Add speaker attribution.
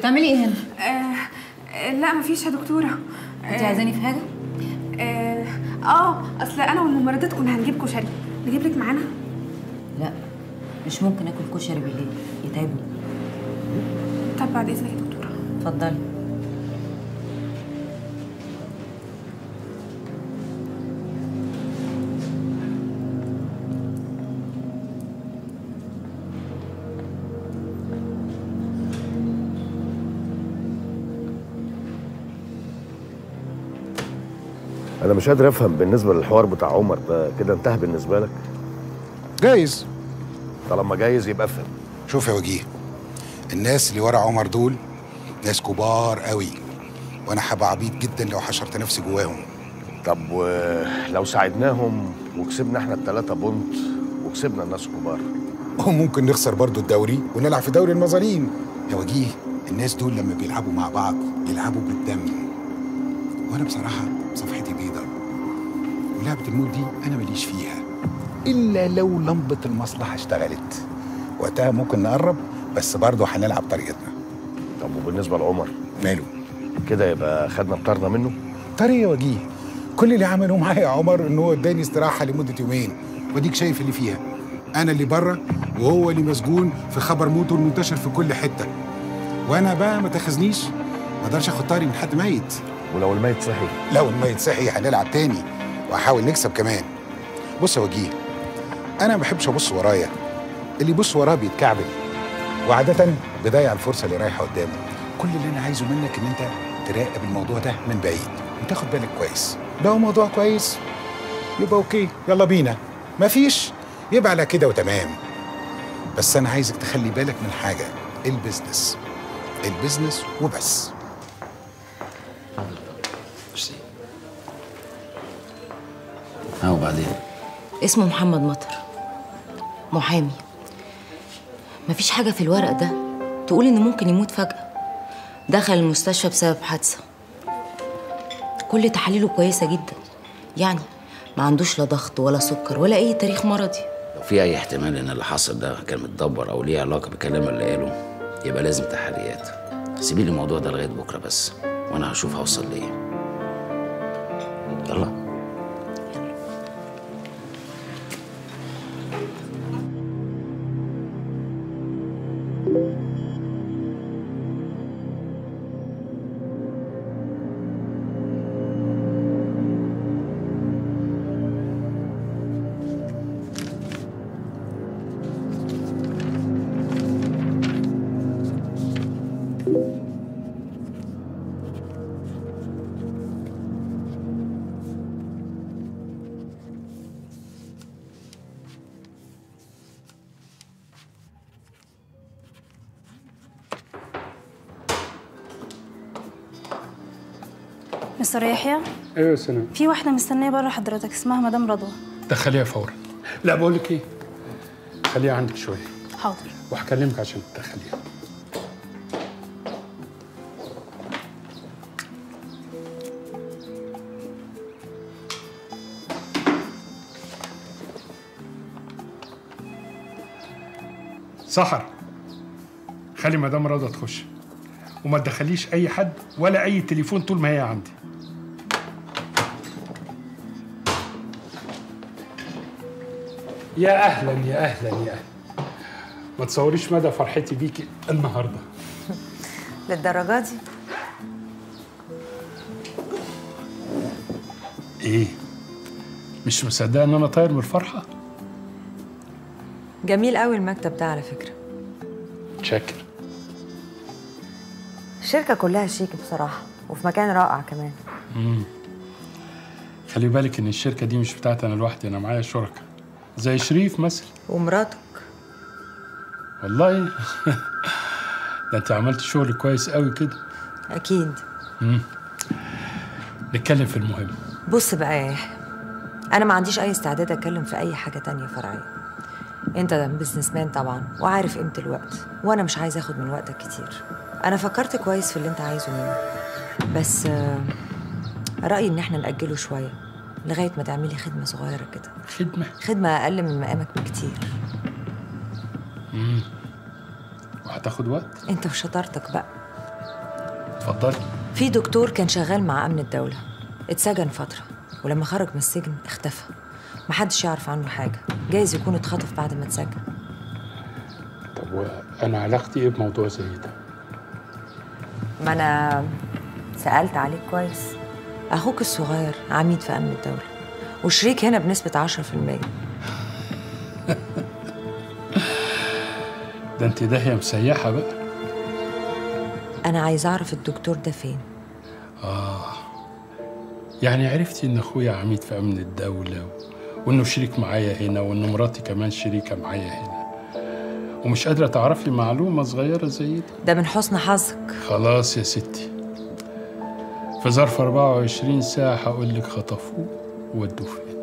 Speaker 1: بتعملي ايه هنا؟
Speaker 2: آه آه، لا مفيش يا دكتورة
Speaker 1: انت عايزاني في حاجة؟
Speaker 2: اه اه اصل انا والممرضات كنا هنجيب كشري نجيب لك معانا
Speaker 1: لا مش ممكن اكل كشري بالليل يتعبني
Speaker 2: طب بعد اذنك يا دكتورة
Speaker 1: اتفضلي
Speaker 3: انا مش قادر افهم بالنسبه للحوار بتاع عمر ده كده انتهى بالنسبه لك
Speaker 4: جايز
Speaker 3: طالما جايز يبقى افهم
Speaker 4: شوف يا وجيه الناس اللي ورا عمر دول ناس كبار قوي وانا هبقى عبيط جدا لو حشرت نفسي جواهم
Speaker 3: طب ولو ساعدناهم وكسبنا احنا الثلاثه بونت وكسبنا الناس كبار
Speaker 4: وممكن نخسر برضو الدوري ونلعب في دوري المظاليم يا وجيه الناس دول لما بيلعبوا مع بعض يلعبوا بالدم وانا بصراحه صفحتي بيضة ولعبه الموت دي انا ماليش فيها الا لو لمبه المصلحه اشتغلت وقتها ممكن نقرب بس برضه هنلعب طريقتنا
Speaker 3: طب وبالنسبه لعمر
Speaker 4: ماله
Speaker 3: كده يبقى خدنا بطارنا منه
Speaker 4: طريق يا وجيه كل اللي عمله معايا يا عمر ان هو اداني استراحه لمده يومين واديك شايف اللي فيها انا اللي بره وهو اللي مسجون في خبر موته المنتشر في كل حته وانا بقى ما تاخذنيش ما اقدرش اخد طاري من حد ميت
Speaker 3: ولو الميت صحي
Speaker 4: لو الميت صحي هنلعب تاني وهحاول نكسب كمان بص يا وجيه انا ما بحبش ابص ورايا اللي يبص وراه بيتكعبل وعاده بيضيع الفرصه اللي رايحه قدامه كل اللي انا عايزه منك ان انت تراقب الموضوع ده من بعيد وتاخد بالك كويس لو موضوع كويس يبقى اوكي يلا بينا مفيش يبقى على كده وتمام بس انا عايزك تخلي بالك من حاجه البيزنس البيزنس وبس
Speaker 5: ها وبعدين
Speaker 1: اسمه محمد مطر محامي مفيش حاجة في الورق ده تقول إن ممكن يموت فجأة دخل المستشفى بسبب حادثة كل تحاليله كويسة جدا يعني ما عندوش لا ضغط ولا سكر ولا أي تاريخ مرضي
Speaker 5: لو في اي احتمال ان اللي حصل ده كان متدبر او ليه علاقه بالكلام اللي قاله يبقى لازم تحريات سيبي لي الموضوع ده لغايه بكره بس وانا هشوف هوصل لايه يلا
Speaker 6: مستر يحيى
Speaker 7: ايوه يا سناء
Speaker 6: في واحدة مستنية بره حضرتك اسمها مدام رضوى
Speaker 7: دخليها فورا لا بقول لك ايه خليها عندك شويه
Speaker 6: حاضر
Speaker 7: وهكلمك عشان تدخليها سحر خلي مدام رضا تخش وما تدخليش اي حد ولا اي تليفون طول ما هي عندي يا اهلا يا اهلا يا اهلا ما تصوريش مدى فرحتي بيكي النهارده
Speaker 8: للدرجة دي
Speaker 7: ايه مش مصدقه ان انا طاير من الفرحه
Speaker 8: جميل قوي المكتب ده على فكرة
Speaker 7: شاكر
Speaker 8: الشركة كلها شيك بصراحة وفي مكان رائع كمان
Speaker 7: مم. خلي بالك ان الشركه دي مش بتاعتي انا لوحدي انا معايا شركاء زي شريف مثلا
Speaker 8: ومراتك
Speaker 7: والله ده انت عملت شغل كويس قوي كده
Speaker 8: أكيد
Speaker 7: مم. نتكلم في المهم
Speaker 8: بص بقى يا يحيى أنا ما عنديش أي استعداد أتكلم في أي حاجة تانية فرعية أنت ده بزنس مان طبعا وعارف قيمة الوقت وأنا مش عايزة أخد من وقتك كتير أنا فكرت كويس في اللي أنت عايزه مني بس آه، رأيي إن إحنا نأجله شوية لغاية ما تعملي خدمة صغيرة كده
Speaker 7: خدمه
Speaker 8: خدمة أقل من مقامك بكتير
Speaker 7: مم. وهتاخد وقت
Speaker 8: أنت وشطارتك بقى
Speaker 7: اتفضلي
Speaker 8: في دكتور كان شغال مع امن الدوله اتسجن فتره ولما خرج من السجن اختفى محدش يعرف عنه حاجه جايز يكون اتخطف بعد ما اتسجن
Speaker 7: طب وانا علاقتي ايه بموضوع زي ده
Speaker 8: ما انا سالت عليك كويس اخوك الصغير عميد في امن الدوله وشريك هنا بنسبه 10%
Speaker 7: ده انت داهيه مسيحه بقى
Speaker 8: انا عايز اعرف الدكتور ده فين
Speaker 7: يعني عرفتي ان اخويا عميد في امن الدوله و... وانه شريك معايا هنا وان مراتي كمان شريكه معايا هنا ومش قادره تعرفي معلومه صغيره زي دي
Speaker 8: ده من حسن حظك
Speaker 7: خلاص يا ستي في ظرف 24 ساعه هقول لك خطفوه وودوه فين